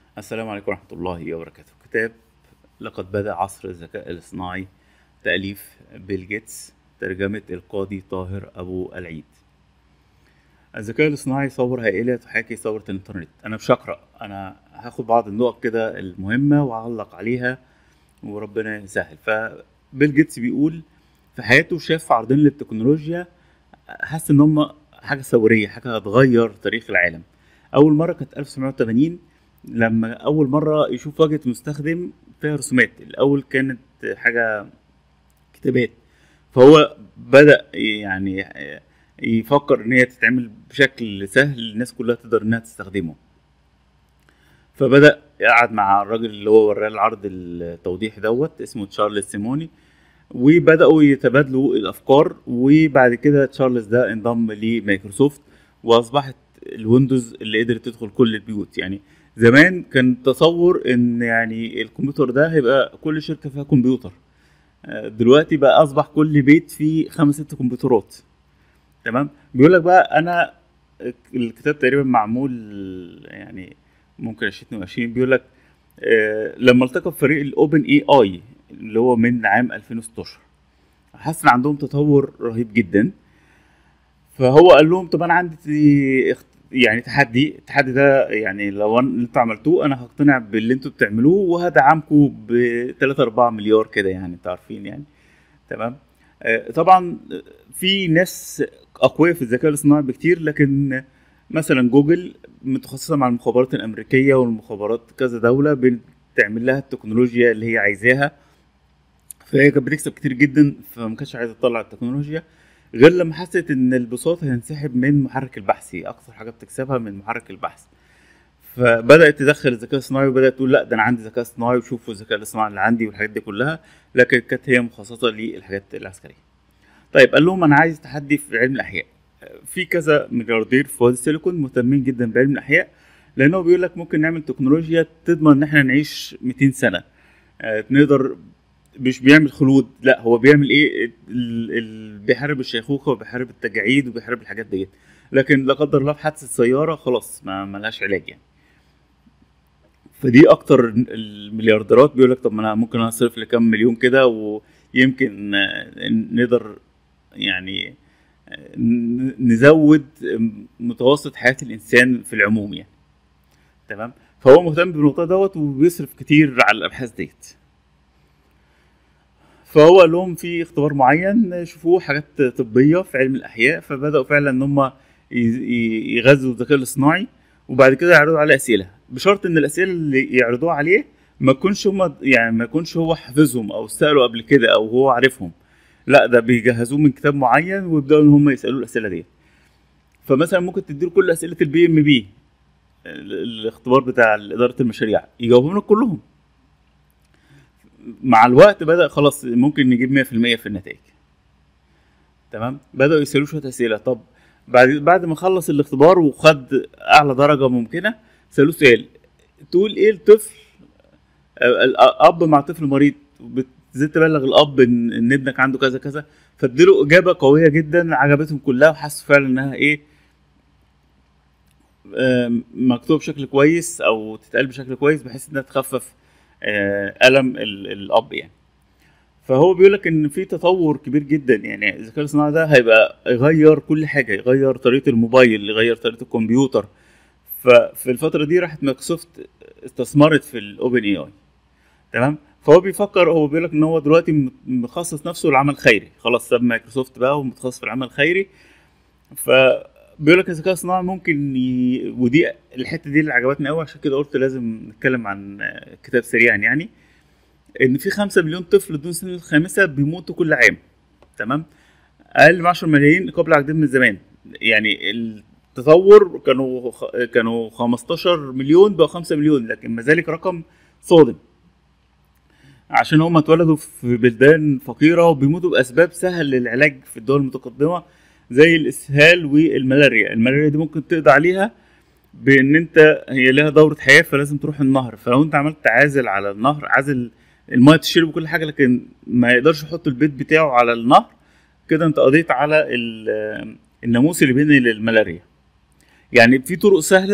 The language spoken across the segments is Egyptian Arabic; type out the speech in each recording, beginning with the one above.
السلام عليكم ورحمة الله وبركاته كتاب لقد بدأ عصر الذكاء الاصطناعي تأليف بيل جيتس ترجمة القاضي طاهر أبو العيد الذكاء الاصطناعي ثورة هائلة تحاكي ثورة الإنترنت أنا مش هقرأ أنا هاخد بعض النقط كده المهمة وأعلق عليها وربنا يسهل فبيل جيتس بيقول في حياته شاف عرضين للتكنولوجيا حس إن هم حاجة ثورية حاجة هتغير تاريخ العالم أول مرة كانت 1980 لما أول مرة يشوف واجهة مستخدم فيها رسومات الأول كانت حاجة كتابات فهو بدأ يعني يفكر إن هي تتعمل بشكل سهل الناس كلها تقدر إنها تستخدمه فبدأ قعد مع الراجل اللي هو وراه العرض التوضيحي دوت اسمه تشارلز سيموني وبدأوا يتبادلوا الأفكار وبعد كده تشارلز ده انضم لمايكروسوفت وأصبحت الويندوز اللي قدرت تدخل كل البيوت يعني زمان كان تصور ان يعني الكمبيوتر ده هيبقى كل شركه فيها كمبيوتر دلوقتي بقى اصبح كل بيت فيه خمس ست كمبيوترات تمام بيقول لك بقى انا الكتاب تقريبا معمول يعني ممكن 2022 بيقول لك لما التقى بفريق الاوبن اي اي اللي هو من عام 2016 حاسس ان عندهم تطور رهيب جدا فهو قال لهم طب انا عندي يعني تحدي التحدي ده يعني لو اللي انتوا عملتوه انا هقتنع باللي انتوا بتعملوه وهدعمكم ب 3 4 مليار كده يعني انتوا عارفين يعني تمام آه طبعا في ناس اقوياء في الذكاء الاصطناعي بكتير لكن مثلا جوجل متخصصه مع المخابرات الامريكيه والمخابرات كذا دوله بتعمل لها التكنولوجيا اللي هي عايزاها فهي كانت بتكسب كتير جدا فما كانتش عايزه تطلع التكنولوجيا غير لما حست ان البساط هينسحب من محرك البحثي اكثر حاجه بتكسبها من محرك البحث فبدات تدخل الذكاء الصناعي وبدات تقول لا ده انا عندي ذكاء اصطناعي وشوفوا الذكاء الاصطناعي اللي عندي والحاجات دي كلها لكن كانت هي مخصصه للحاجات العسكريه طيب قال لهم انا عايز تحدي في علم الاحياء في كذا ملياردير في وادي السيليكون مهتمين جدا بعلم الاحياء لانه بيقول لك ممكن نعمل تكنولوجيا تضمن ان احنا نعيش 200 سنه آه نقدر مش بيعمل خلود لا هو بيعمل ايه ال... ال... بيحارب الشيخوخه وبيحارب التجاعيد وبيحارب الحاجات ديت لكن لا قدر الله في حادثه سياره خلاص ما ملهاش علاج يعني فدي اكتر المليارديرات بيقول لك طب ما انا ممكن اصرف لي كام مليون كده ويمكن نقدر يعني نزود متوسط حياه الانسان في العموم يعني تمام فهو مهتم بالنقطه دوت وبيصرف كتير على الابحاث ديت فهو قال لهم في اختبار معين شوفوه حاجات طبيه في علم الاحياء فبداوا فعلا ان هم يغذوا الذكاء الاصطناعي وبعد كده يعرضوا عليه اسئله بشرط ان الاسئله اللي يعرضوها عليه ما يكونش هم يعني ما يكونش هو حافظهم او سالوا قبل كده او هو عارفهم لا ده بيجهزوه من كتاب معين ويبداوا ان هم يسالوه الاسئله دي فمثلا ممكن تديله كل اسئله البي ام بي الاختبار بتاع اداره المشاريع يجاوبهم لك كلهم مع الوقت بدا خلاص ممكن نجيب 100% في النتائج تمام بداوا يسالوه شويه اسئله طب بعد بعد ما خلص الاختبار وخد اعلى درجه ممكنه سالوه سؤال تقول ايه الطفل الاب مع طفل مريض ازاي تبلغ الاب ان, إن ابنك عنده كذا كذا فاديله اجابه قويه جدا عجبتهم كلها وحسوا فعلا انها ايه مكتوب بشكل كويس او تتقال بشكل كويس بحيث انها تخفف الم الاب يعني فهو بيقول لك ان في تطور كبير جدا يعني الذكاء الاصطناعي ده هيبقى يغير كل حاجه يغير طريقه الموبايل يغير طريقه الكمبيوتر ففي الفتره دي راحت مايكروسوفت استثمرت في الاوبن اي اي تمام فهو بيفكر هو بيقول لك ان هو دلوقتي مخصص نفسه للعمل الخيري خلاص ساب مايكروسوفت بقى ومتخصص في العمل الخيري ف بيقول لك الذكاء الصناعي ممكن ي... ودي الحته دي اللي عجبتني قوي عشان كده قلت لازم نتكلم عن كتاب سريعا يعني ان في خمسة مليون طفل دون سن الخامسه بيموتوا كل عام تمام اقل من 10 ملايين قبل عقدين من زمان يعني التطور كانوا كانوا 15 مليون بقوا 5 مليون لكن ما ذلك رقم صادم عشان هم اتولدوا في بلدان فقيره وبيموتوا باسباب سهل للعلاج في الدول المتقدمه زي الاسهال والملاريا الملاريا دي ممكن تقضي عليها بان انت هي لها دوره حياه فلازم تروح النهر فلو انت عملت عازل على النهر عازل المايه تشرب وكل حاجه لكن ما يقدرش يحط البيت بتاعه على النهر كده انت قضيت على الناموس اللي بين الملاريا يعني في طرق سهله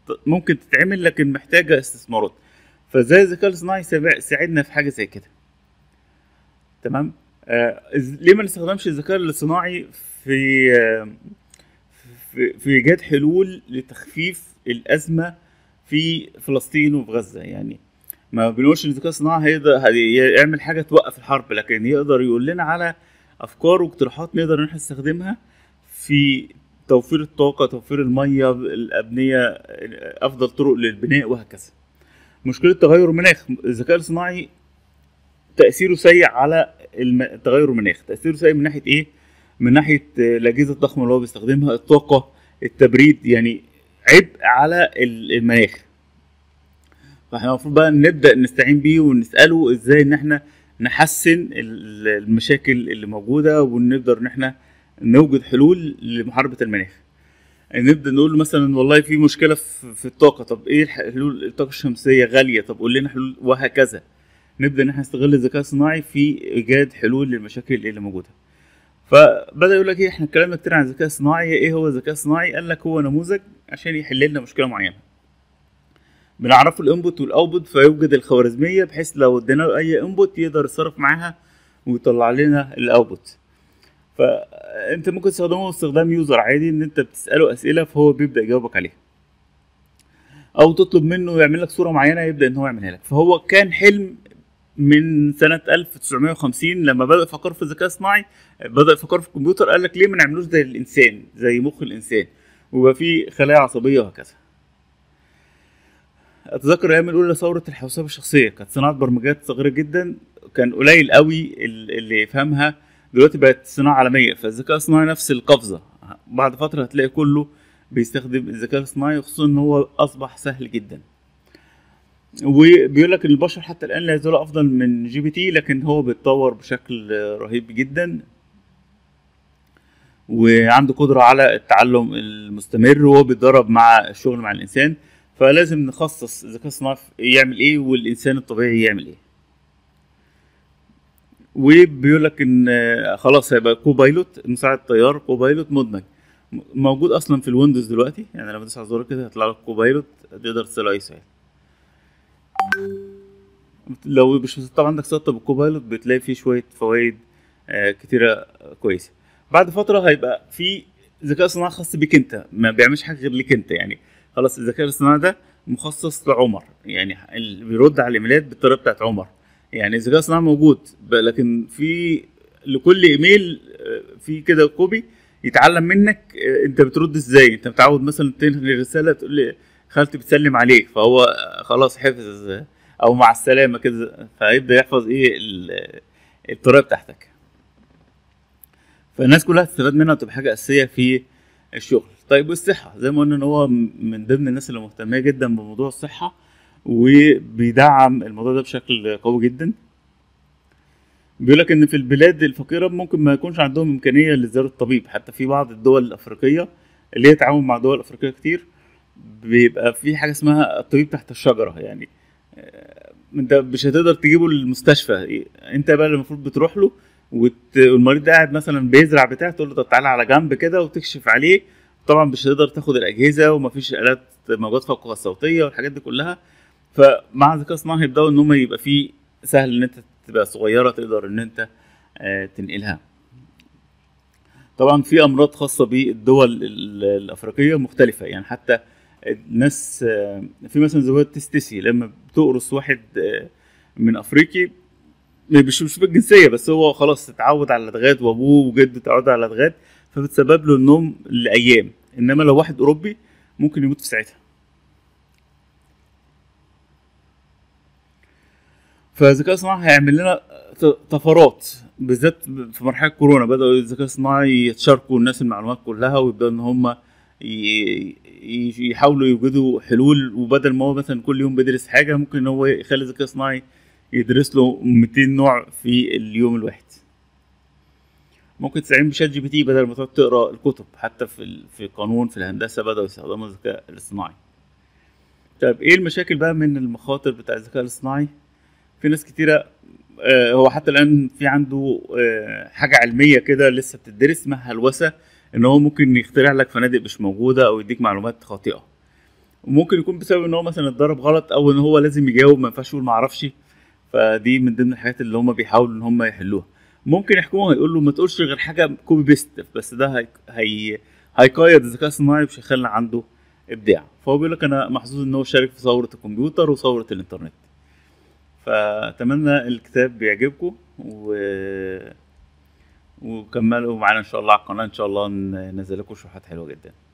ممكن تتعمل لكن محتاجه استثمارات فازاي الذكاء الاصطناعي يساعد- يساعدنا في حاجه زي كده تمام آه إز- ليه ما نستخدمش الذكاء الاصطناعي في آه في في ايجاد حلول لتخفيف الازمه في فلسطين وفي غزه يعني ما بنقولش ان الذكاء الصناعي هيقدر هي- يعمل حاجه توقف الحرب لكن يقدر يقول لنا على افكار واقتراحات نقدر ان احنا نستخدمها في توفير الطاقه توفير الميه الابنيه افضل طرق للبناء وهكذا مشكله تغير المناخ الذكاء الصناعي تاثيره سيء على الم... تغير المناخ تاثيره سيء من ناحيه ايه من ناحيه آه، الاجهزه الضخمه اللي هو بيستخدمها الطاقه التبريد يعني عبء على ال- المناخ فاحنا المفروض بقى نبدا نستعين بيه ونساله ازاي ان احنا نحسن ال- المشاكل اللي موجوده ونقدر ان احنا نوجد حلول لمحاربه المناخ نبدا نقول له مثلا والله في مشكله في في الطاقه طب ايه الح- الحلول الطاقه الشمسيه غاليه طب قول لنا حلول وهكذا نبدا ان احنا نستغل الذكاء الصناعي في ايجاد حلول للمشاكل اللي موجوده فبدا يقول لك ايه احنا اتكلمنا كتير عن الذكاء الصناعي ايه هو الذكاء الصناعي قال لك هو نموذج عشان يحل لنا مشكله معينه بنعرفه الانبوت والاوتبوت فيوجد الخوارزميه بحيث لو ادينا له اي انبوت يقدر يتصرف معاها ويطلع لنا الاوتبوت فانت ممكن تستخدمه استخدام يوزر عادي ان انت بتساله اسئله فهو بيبدا يجاوبك عليها او تطلب منه يعمل لك صوره معينه يبدا ان هو يعملها لك فهو كان حلم من سنه 1950 لما بدا يفكر في الذكاء الصناعي بدا يفكر في الكمبيوتر قال لك ليه ما نعملوش زي الانسان زي مخ الانسان ويبقى فيه خلايا عصبيه وهكذا اتذكر الايام الاولى لثوره الحوسبه الشخصيه كانت صناعه برمجيات صغيره جدا كان قليل قوي ال- اللي يفهمها دلوقتي بقت صناعه عالميه فالذكاء الصناعي نفس القفزه بعد فتره هتلاقي كله بيستخدم الذكاء الصناعي خصوصا ان هو اصبح سهل جدا وبيقول لك ان البشر حتى الان لا يزالوا افضل من جي بي تي لكن هو بيتطور بشكل رهيب جدا وعنده قدرة على التعلم المستمر وهو بيتدرب مع الشغل مع الإنسان فلازم نخصص الذكاء الصناعي في يعمل إيه والإنسان الطبيعي يعمل إيه وبيقول لك إن آه، خلاص هيبقى كوبايلوت مساعد طيار كوبايلوت مدمج م- موجود أصلا في الويندوز دلوقتي يعني لما تدوس على الزرار كده هيطلع لك كوبايلوت تقدر تسأله أي سؤال لو مش مسطب عندك سطب الكوبايلوت بتلاقي فيه شوية فوائد آه، كتيرة كويسة بعد فترة هيبقى في ذكاء صناعي خاص بيك انت ما بيعملش حاجة غير ليك انت يعني خلاص الذكاء الصناعي ده مخصص لعمر يعني اللي بيرد على الايميلات بالطريقة بتاعت عمر يعني الذكاء الصناعي موجود ب- لكن في لكل ايميل آه، في كده كوبي يتعلم منك آه، انت بترد ازاي انت متعود مثلا تنقل رسالة تقول لي خالتي بتسلم عليك فهو آه، خلاص حفظ آه، او مع السلامة كده فيبدأ يحفظ ايه ال- الطريقة بتاعتك فالناس كلها تستفاد منها وتبقى حاجه اساسيه في الشغل طيب والصحه زي ما قلنا ان هو م- من ضمن الناس اللي مهتميه جدا بموضوع الصحه وبيدعم الموضوع ده بشكل قوي جدا بيقول لك ان في البلاد الفقيره ممكن ما يكونش عندهم امكانيه لزياره الطبيب حتى في بعض الدول الافريقيه اللي هي تعاون مع دول افريقيه كتير بيبقى في حاجه اسمها الطبيب تحت الشجره يعني آه، انت مش هتقدر تجيبه للمستشفى انت بقى اللي المفروض بتروح له وت... والمريض ده قاعد مثلا بيزرع بتاع تقول له طب تعالى على جنب كده وتكشف عليه طبعا مش هتقدر تاخد الاجهزه ومفيش الات موجات فوق الصوتيه والحاجات دي كلها فمع الذكاء الصناعي هيبداوا ان هم يبقى فيه سهل ان انت تبقى صغيره تقدر ان انت آه، تنقلها طبعا في امراض خاصه بالدول ال- الافريقيه مختلفه يعني حتى الناس آه، في مثلا ذوات تستسي لما بتقرص واحد آه، من افريقي مش مش بالجنسيه بس هو خلاص اتعود على اللدغات وابوه وجده اتعودوا على اللدغات فبتسبب له النوم لايام انما لو واحد اوروبي ممكن يموت في ساعتها فالذكاء الصناعي هيعمل لنا ط- طفرات بالذات في مرحله كورونا بداوا الذكاء الصناعي يتشاركوا الناس المعلومات كلها ويبداوا ان هم ي- ي- يحاولوا يوجدوا حلول وبدل ما هو مثلا كل يوم بيدرس حاجه ممكن ان هو يخلي الذكاء الصناعي يدرس له 200 نوع في اليوم الواحد ممكن تستعين بشات جي بي تي بدل ما تقعد تقرا الكتب حتى في ال- في القانون في الهندسه بداوا يستخدموا الذكاء الاصطناعي طيب ايه المشاكل بقى من المخاطر بتاع الذكاء الاصطناعي في ناس كتيره آه، هو حتى الان في عنده آه، حاجه علميه كده لسه بتدرس اسمها هلوسه ان هو ممكن يخترع لك فنادق مش موجوده او يديك معلومات خاطئه وممكن يكون بسبب ان هو مثلا اتضرب غلط او ان هو لازم يجاوب ما ينفعش يقول ما اعرفش فدي من ضمن الحاجات اللي هم بيحاولوا ان هم يحلوها ممكن يحكموا هيقول له ما تقولش غير حاجه كوبي بيست بس ده هي هي هيقيد الذكاء الصناعي مش هيخلي عنده ابداع فهو بيقول لك انا محظوظ ان هو شارك في ثوره الكمبيوتر وثوره الانترنت فاتمنى الكتاب بيعجبكم و وكملوا معانا ان شاء الله على القناه ان شاء الله ننزل لكم شروحات حلوه جدا